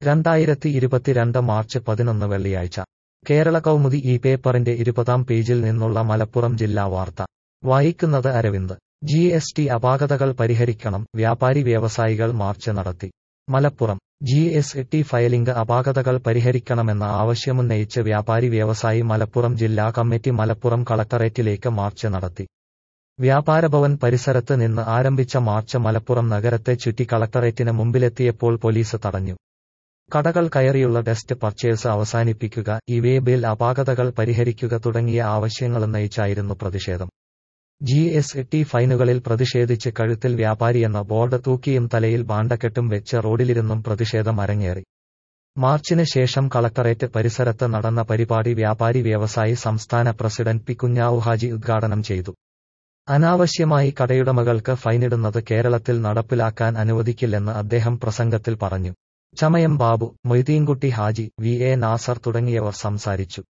രണ്ടായിരത്തി ഇരുപത്തിരണ്ട് മാർച്ച് പതിനൊന്ന് വെള്ളിയാഴ്ച കേരള കൗമുദി ഈ പേപ്പറിന്റെ ഇരുപതാം പേജിൽ നിന്നുള്ള മലപ്പുറം ജില്ലാ വാർത്ത വായിക്കുന്നത് അരവിന്ദ് ജി എസ് ടി അപാകതകൾ പരിഹരിക്കണം വ്യാപാരി വ്യവസായികൾ മാർച്ച് നടത്തി Malappuram G S T filing അപാകതകൾ പരിഹരിക്കണമെന്ന ആവശ്യമുന്നയിച്ച് വ്യാപാരി വ്യവസായി മലപ്പുറം ജില്ലാ കമ്മിറ്റി മലപ്പുറം കളക്ടറേറ്റിലേക്ക് മാർച്ച് നടത്തി വ്യാപാരഭവൻ പരിസരത്ത് നിന്ന് ആരംഭിച്ച മാർച്ച് മലപ്പുറം നഗരത്തെ ചുറ്റി കളക്ടറേറ്റിന് മുമ്പിലെത്തിയപ്പോൾ പോലീസ് തടഞ്ഞു കടകൾ കയറിയുള്ള ടെസ്റ്റ് പർച്ചേസ് അവസാനിപ്പിക്കുക ഇ വേ ബിൽ അപാകതകൾ പരിഹരിക്കുക തുടങ്ങിയ ആവശ്യങ്ങളുന്നയിച്ചായിരുന്നു പ്രതിഷേധം ജി എസ് ടി ഫൈനുകളിൽ പ്രതിഷേധിച്ച് കഴുത്തിൽ വ്യാപാരിയെന്ന ബോർഡ് തൂക്കിയും തലയിൽ ബാണ്ടക്കെട്ടും വെച്ച് റോഡിലിരുന്നും പ്രതിഷേധം അരങ്ങേറി മാർച്ചിന് ശേഷം കളക്ടറേറ്റ് പരിസരത്ത് നടന്ന പരിപാടി വ്യാപാരി വ്യവസായി സംസ്ഥാന പ്രസിഡന്റ് പി കുഞ്ഞാവു ഹാജി ഉദ്ഘാടനം ചെയ്തു അനാവശ്യമായി കടയുടമകൾക്ക് ഫൈനിടുന്നത് കേരളത്തിൽ നടപ്പിലാക്കാൻ അനുവദിക്കില്ലെന്ന് അദ്ദേഹം പ്രസംഗത്തിൽ പറഞ്ഞു ചമയം ബാബു മൊയ്തീൻകുട്ടി ഹാജി വി എ നാസർ തുടങ്ങിയവർ സംസാരിച്ചു